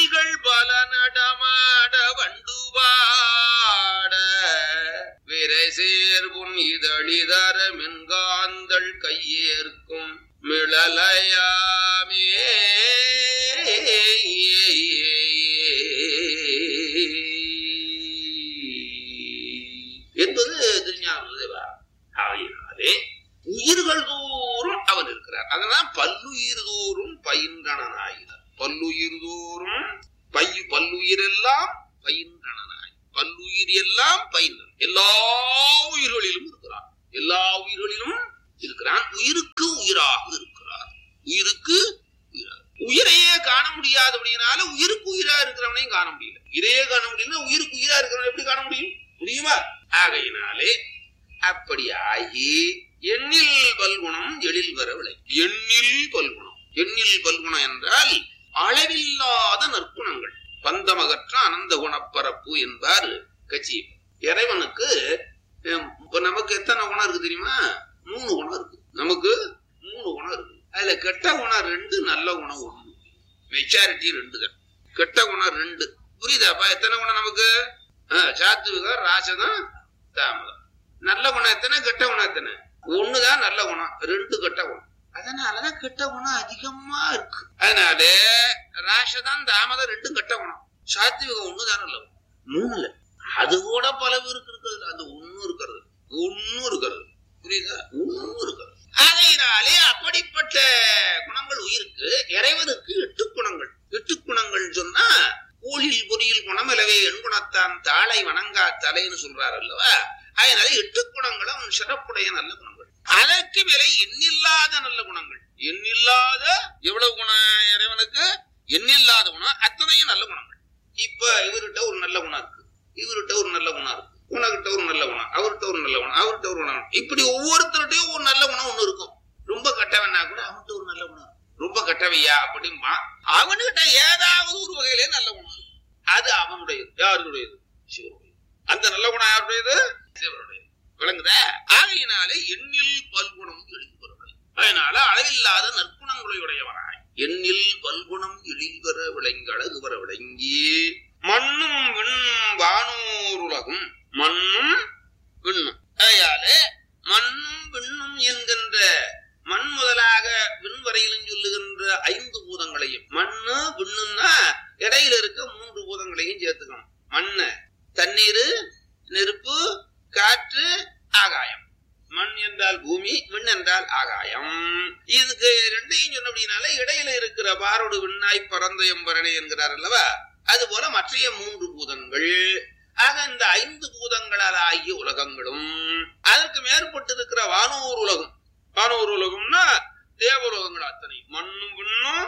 குயில்கள் பல நடமாட வண்டுவாட விரை சேர்வுன் இதழிதர மின்காந்தள் கையேற்கும் மிளலையாமே என்பது திருஞானதேவா ஆகையினாலே உயிர்கள் தோறும் அவன் இருக்கிறார் அதனால் பல்லுயிர் தோறும் பயின்றனாயினார் பல்லுயிர் தோறும் பையு பல்லுயிரெல்லாம் பயின்றனாய் பல்லுயிர் எல்லாம் பயின்றன் எல்லா உயிர்களிலும் இருக்கிறான் எல்லா உயிர்களிலும் இருக்கிறான் உயிருக்கு உயிராக இருக்கிறார் உயிருக்கு உயிராக உயிரையே காண முடியாதபடினால உயிருக்கு உயிரா இருக்கிறவனையும் காண முடியல உயிரையே காண முடியல உயிருக்கு உயிரா இருக்கிறவனை எப்படி காண முடியும் முடியுமா ஆகையினாலே அப்படி ஆகி எண்ணில் பல்குணம் எழில் வர விளை எண்ணில் பல்குணம் எண்ணில் பல்குணம் என்றால் அளவில்லாத நற்குணங்கள் பந்தமகற்ற அனந்த குணப்பரப்பு என்பார் கட்சி இறைவனுக்கு ஹம், இப்ப நமக்கு எத்தனை குணம் இருக்கு தெரியுமா மூணு குணம் இருக்கு நமக்கு மூணு குணம் இருக்கு அதுல கெட்ட குணம் ரெண்டு நல்ல குணம் ஒண்ணு மெச்சாரிட்டி ரெண்டு தான் கெட்ட குணம் ரெண்டு புரியுதாப்பா எத்தனை குணம் நமக்கு ஆ, சாத்விகம் ராசதம் தாமதம் நல்ல குணம் எத்தனை கெட்ட குணம் எத்தனை ஒண்ணுதான் நல்ல குணம் ரெண்டு கெட்ட குணம் அதனாலதான் கெட்ட குணம் அதிகமா இருக்கு அதனால ராசதம் தாமதம் ரெண்டும் கெட்ட குணம் சாத்விகம் ஒண்ணுதான் நல்ல குணம் மூணு இல்ல அது கூட பல பேருக்கு இருக்கிறது அந்த ஒண்ணு இருக்கிறது ஒண்ணு இருக்கிறது புரியுதா ஒண்ணு இருக்கிறது ஆகையினாலே அப்படிப்பட்ட குணங்கள் உயிருக்கு இறைவனுக்கு எட்டு குணங்கள் எட்டு குணங்கள் சொன்னா ஊழில் பொறியில் குணம் இலவே எண்குணத்தான் தாளை வணங்கா தலைன்னு சொல்றாரு அல்லவா அதனால எட்டு குணங்களும் சிறப்புடைய நல்ல குணங்கள் அதற்கு மேலே எண்ணில்லாத நல்ல குணங்கள் எண்ணில்லாத எவ்வளவு குணம் இறைவனுக்கு எண்ணில்லாத குணம் அத்தனையும் நல்ல குணங்கள் இப்ப இவர்கிட்ட ஒரு நல்ல குணம் இருக்கு இவர்கிட்ட ஒரு நல்ல குணம் இருக்கு உனக்கிட்ட ஒரு நல்ல குணம் அவர்கிட்ட ஒரு நல்ல குணம் அவர்கிட்ட ஒரு குணம் இப்படி ஒவ்வொருத்தருடையும் ஒரு நல்ல குணம் ஒண்ணு இருக்கும் ரொம்ப கெட்டவனா கூட அவன்கிட்ட ஒரு நல்ல குணம் இருக்கும். ரொம்ப கெட்டவையா அப்படிமா அவனுகிட்ட ஏதாவது ஒரு வகையிலே நல்ல குணம் இருக்கும். அது அவனுடையது யாருடையது சிவனுடையது அந்த நல்ல குணம் யாருடையது சிவனுடையது விளங்குதா ஆகையினாலே எண்ணில் பல்குணம் எழில்பெறவில்லை அதனால அளவில்லாத நற்குணங்களுடையவனாய் எண்ணில் பல்குணம் எழில்பெற விளங்கி அழகு பெற விளங்கி மண்ணும் விண்ணும் வானோர் உலகும் மண்ணும் விண்ணும் அதையாலே மண்ணும் விண்ணும் என்கின்ற மண் முதலாக விண் வரையிலும் சொல்லுகின்ற ஐந்து பூதங்களையும் மண்ணு விண்ணுன்னா இடையில இருக்க மூன்று பூதங்களையும் சேர்த்துக்கணும் மண்ணு தண்ணீர் நெருப்பு காற்று ஆகாயம் மண் என்றால் பூமி விண் என்றால் ஆகாயம் இதுக்கு ரெண்டையும் சொன்ன அப்படின்னால இடையில இருக்கிற பாரோடு விண்ணாய் பறந்த எம்பரணை என்கிறார் அல்லவா அது போல மற்றைய மூன்று பூதங்கள் ஆக இந்த ஐந்து பூதங்களால் ஆகிய உலகங்களும் அதற்கு மேற்பட்டு இருக்கிற வானூர் உலகம் வானூர் உலகம்னா தேவலோகங்கள் அத்தனை மண்ணும் விண்ணும்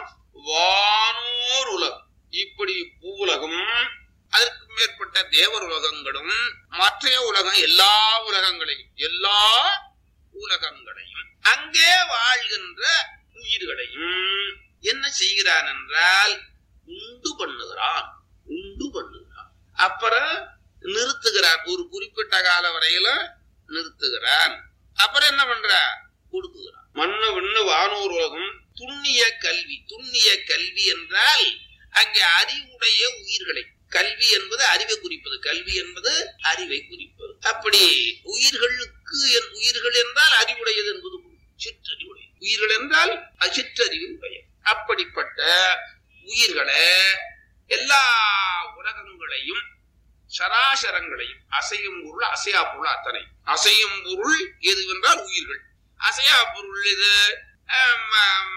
வானூர் உலகம் இப்படி பூவுலகம் அதற்கு மேற்பட்ட தேவர் உலகங்களும் மற்றைய உலகம் எல்லா உலகங்களையும் எல்லா உலகங்களையும் அங்கே வாழ்கின்ற உயிர்களையும் என்ன செய்கிறான் என்றால் உண்டு பண்ணுகிறான் உண்டு பண்ணுகிறான் அப்புறம் நிறுத்துகிறான் ஒரு குறிப்பிட்ட கால வரையில நிறுத்துகிறான் அப்புறம் என்ன பண்ற கொடுக்குகிறான் மண்ணு விண்ணு வானூர் உலகம் துண்ணிய கல்வி துண்ணிய கல்வி என்றால் அங்கே அறிவுடைய உயிர்களை கல்வி என்பது அறிவை குறிப்பது கல்வி என்பது அறிவை குறிப்பது அப்படி உயிர்களுக்கு என் உயிர்கள் என்றால் அறிவுடையது என்பது பொருள். சிற்றறிவுடையது உயிர்கள் என்றால் அது சிற்றறிவு உடைய அப்படிப்பட்ட உயிர்களை எல்லா உலகங்களையும் சராசரங்களையும் அசையும் பொருள் அசையா பொருள் அத்தனை அசையும் பொருள் எதுவென்றால் உயிர்கள் அசையா பொருள் இது அஹ், ம-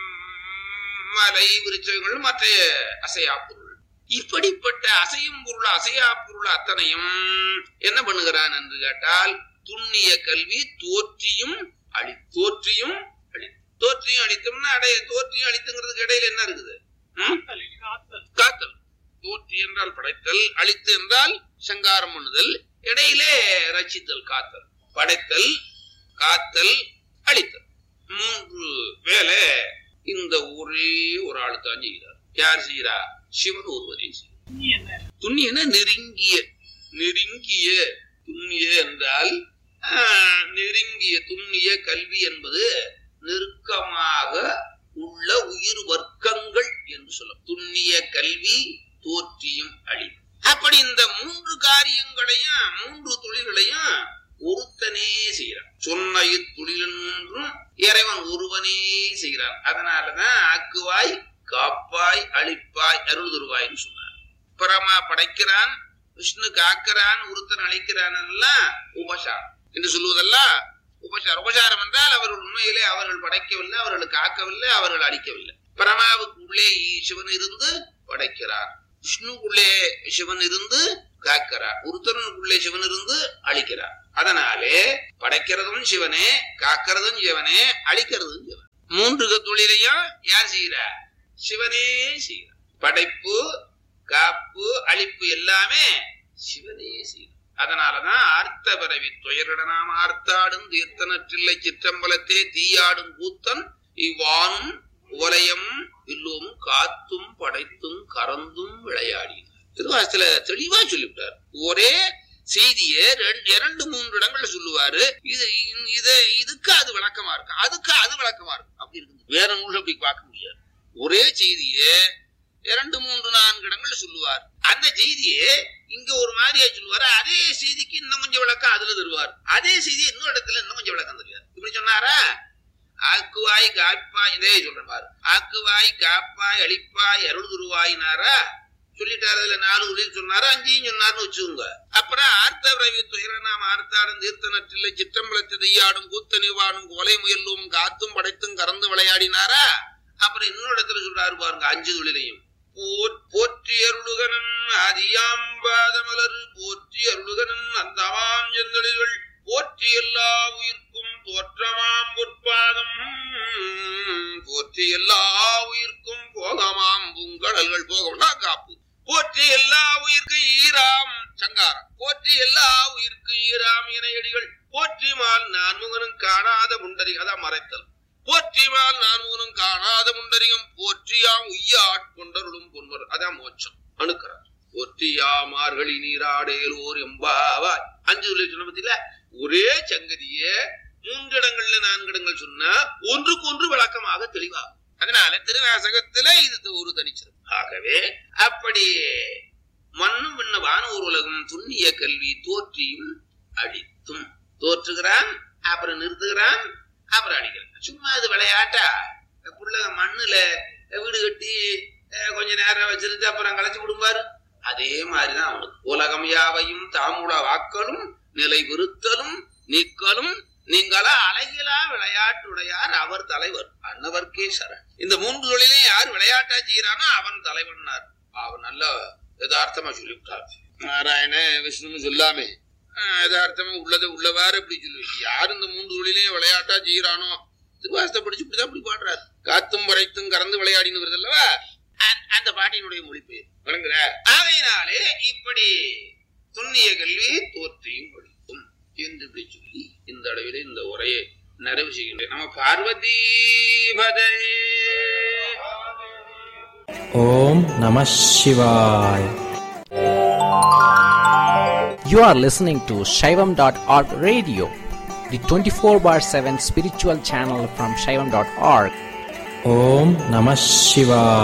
மலை விருச்சங்கள் மற்ற அசையா பொருள் இப்படிப்பட்ட அசையும் பொருள் அசையா பொருள் அத்தனையும் என்ன பண்ணுகிறான் என்று கேட்டால் துண்ணிய கல்வி தோற்றியும் அழி தோற்றியும் அழி தோற்றியும் அழித்தோம்னா அடைய தோற்றியும் அழித்துங்கிறதுக்கு இடையில என்ன இருக்குது ம்? காத்தல் தோற்றி என்றால் படைத்தல் அழித்து என்றால் சங்காரம் பண்ணுதல் இடையிலே ரச்சித்தல் காத்தல் படைத்தல் காத்தல் அழித்தல் மூன்று வேலை இந்த ஒரே ஒரு ஆளு தான் செய்கிறார் யார் செய்கிறா சிவன் ஒருவரே செய்கிறார் துண்ணியன நெருங்கிய நெருங்கிய துண்ணிய என்றால் ஆஹ், நெருங்கிய துண்ணிய கல்வி என்பது நெருக்கமாக உள்ள உயிர் வர்க்கங்கள் என்று சொல்லும் துண்ணிய கல்வி தோற்றியும் அழி அப்படி இந்த மூன்று காரியங்களையும் மூன்று தொழில்களையும் ஒருத்தனே செய்யறான் சொன்ன இத்தொழிலும் இறைவன் ஒருவனே செய்கிறான் அதனாலதான் ஆக்குவாய் காப்பாய் அழிப்பாய் அருள் தருவாய்ன்னு சொன்னார் பரமா படைக்கிறான் விஷ்ணு காக்கிறான் ஒருத்தன் அழிக்கிறான் எல்லாம் உபசாரம் என்று சொல்லுவதெல்லாம் உபசாரம் உபசாரம் என்றால் அவர்கள் உண்மையிலே அவர்கள் படைக்கவில்லை அவர்கள் காக்கவில்லை அவர்கள் அழிக்கவில்லை பரமாவுக்கு உள்ளே சிவன் இருந்து படைக்கிறார் விஷ்ணுக்குள்ளே சிவன் இருந்து காக்கிறார் ஒருத்தனுக்குள்ளே சிவன் இருந்து அழிக்கிறார் அதனாலே படைக்கிறதும் சிவனே காக்கிறதும் சிவனே அழிக்கிறதும் சிவன் மூன்று தொழிலையும் யார் செய்கிறார் சிவனே செய்கிறார் படைப்பு காப்பு அழிப்பு எல்லாமே சிவனே செய்கிறார் அதனாலதான் ஆர்த்த பரவி துயரிடனாம் ஆர்த்தாடும் தீர்த்தனற்றில்லை சிற்றம்பலத்தே தீயாடும் கூத்தன் இவ்வானும் உலயம் எல்லோம் காத்தும் படைத்தும் கறந்தும் விளையாடினார் திருவாசத்துல தெளிவா சொல்லிவிட்டார் ஒரே செய்திய இரண்டு மூன்று இடங்கள்ல சொல்லுவாரு இது இது இதுக்கு அது விளக்கமா இருக்கும் அதுக்கு அது விளக்கமா இருக்கும் அப்படி இருக்கு வேற நூல் அப்படி பார்க்க முடியாது ஒரே செய்தியே இரண்டு மூன்று நான்கு இடங்கள்ல சொல்லுவார் அந்த செய்தியே இங்க ஒரு மாதிரியா சொல்லுவாரு அதே செய்திக்கு இன்னும் கொஞ்சம் விளக்கம் அதுல தருவார் அதே செய்தி இன்னொரு இடத்துல இன்னும் கொஞ்சம் விளக்கம் தருவார் இப்படி சொன்னாரா ஆக்குவாய் காப்பாய் இதே சொல்றேன் பாரு ஆக்குவாய் காப்பாய் அழிப்பாய் அருள் துருவாயினாரா சொல்லிட்டாரு அதுல நாலு தொழில் சொன்னாரு அஞ்சையும் சொன்னார்னு வச்சுக்கோங்க அப்புறம் ஆர்த்த ரவி துயரனாம் ஆர்த்தாடும் தீர்த்தனற்றில்லை சிற்றம்பலத்து தையாடும் கூத்தனிவாடும் கொலை முயலும் காத்தும் படைத்தும் கறந்து விளையாடினாரா அப்புறம் இன்னொரு இடத்துல சொல்றாரு பாருங்க அஞ்சு தொழிலையும் போற்றி அருளுகனும் அதியாம்பாதமலர் போற்றி அருளுகனும் அந்தமாம் செந்தளிர்கள் போற்றி எல்லா உயிர்க்கும் தோற்றமாம் பொற்பாதம் போற்றி எல்லா உயிர்க்கும் போகமாம் பூங்கடல்கள் போகம்னா காப்பு போற்றி எல்லா உயிர்க்கும் ஈராம் சங்காரம் போற்றி எல்லா உயிர்க்கும் ஈராம் இணையடிகள் போற்றிமால் நான்முகனும் காணாத முண்டரி அதான் மறைத்தல் போற்றிமால் நான்முகனும் காணாத முண்டரியும் போற்றியாம் உய்ய ஆட்கொண்டருளும் பொன்வர் அதான் மோட்சம் அணுக்கிறார் போற்றியா மார்கழி நீராடேலோர் எம்பாவாய் அஞ்சு சொல்லி சொன்ன பத்தில ஒரே சங்கதியே மூன்று இடங்கள்ல நான்கு இடங்கள் சொன்னா ஒன்றுக்கு ஒன்று விளக்கமாக தெளிவாகும் அதனால திருவாசகத்துல இது ஒரு தனிச்சிரும் ஆகவே அப்படி மண்ணும் விண்ண வானூர் உலகம் துண்ணிய கல்வி தோற்றியும் அழித்தும் தோற்றுகிறான் அப்புறம் நிறுத்துகிறான் அப்புறம் அடிக்கிறான் சும்மா அது விளையாட்டா புள்ள மண்ணுல வீடு கட்டி கொஞ்ச நேரம் வச்சிருந்து அப்புறம் களைச்சு விடுவாரு அதே மாதிரிதான் அவனுக்கு உலகம் யாவையும் தாமுல வாக்களும் நிலை விருத்தலும் நீக்கலும் நீங்களா அழகிலா விளையாட்டுடையார் அவர் தலைவர் அன்னவர்க்கே சரண் இந்த மூன்று தொழிலையும் யார் விளையாட்டா செய்யறானோ அவன் தலைவன்னார் அவன் நல்ல யதார்த்தமா சொல்லிவிட்டார் நாராயண விஷ்ணு சொல்லாமே யதார்த்தமா உள்ளதை உள்ளவாறு இப்படி சொல்லுவீங்க யார் இந்த மூன்று தொழிலையும் விளையாட்டா செய்யறானோ திருவாசத்தை படிச்சு இப்படிதான் இப்படி பாடுறாரு காத்தும் படைத்தும் கறந்து விளையாடினு வருது அல்லவா அந்த பாட்டினுடைய மொழிபெயர் விளங்குற ஆகையினாலே இப்படி துண்ணிய கல்வி தோற்றியும் படிக்கும் என்று இப்படி சொல்லி இந்த அளவில் இந்த உரையை நிறைவு செய்கின்றேன் நம்ம பார்வதி பதே ஓம் நம சிவாய் You are listening to Shaivam.org radio, the 24 bar 7 spiritual channel from Shaivam.org. Om Namah Shivaya.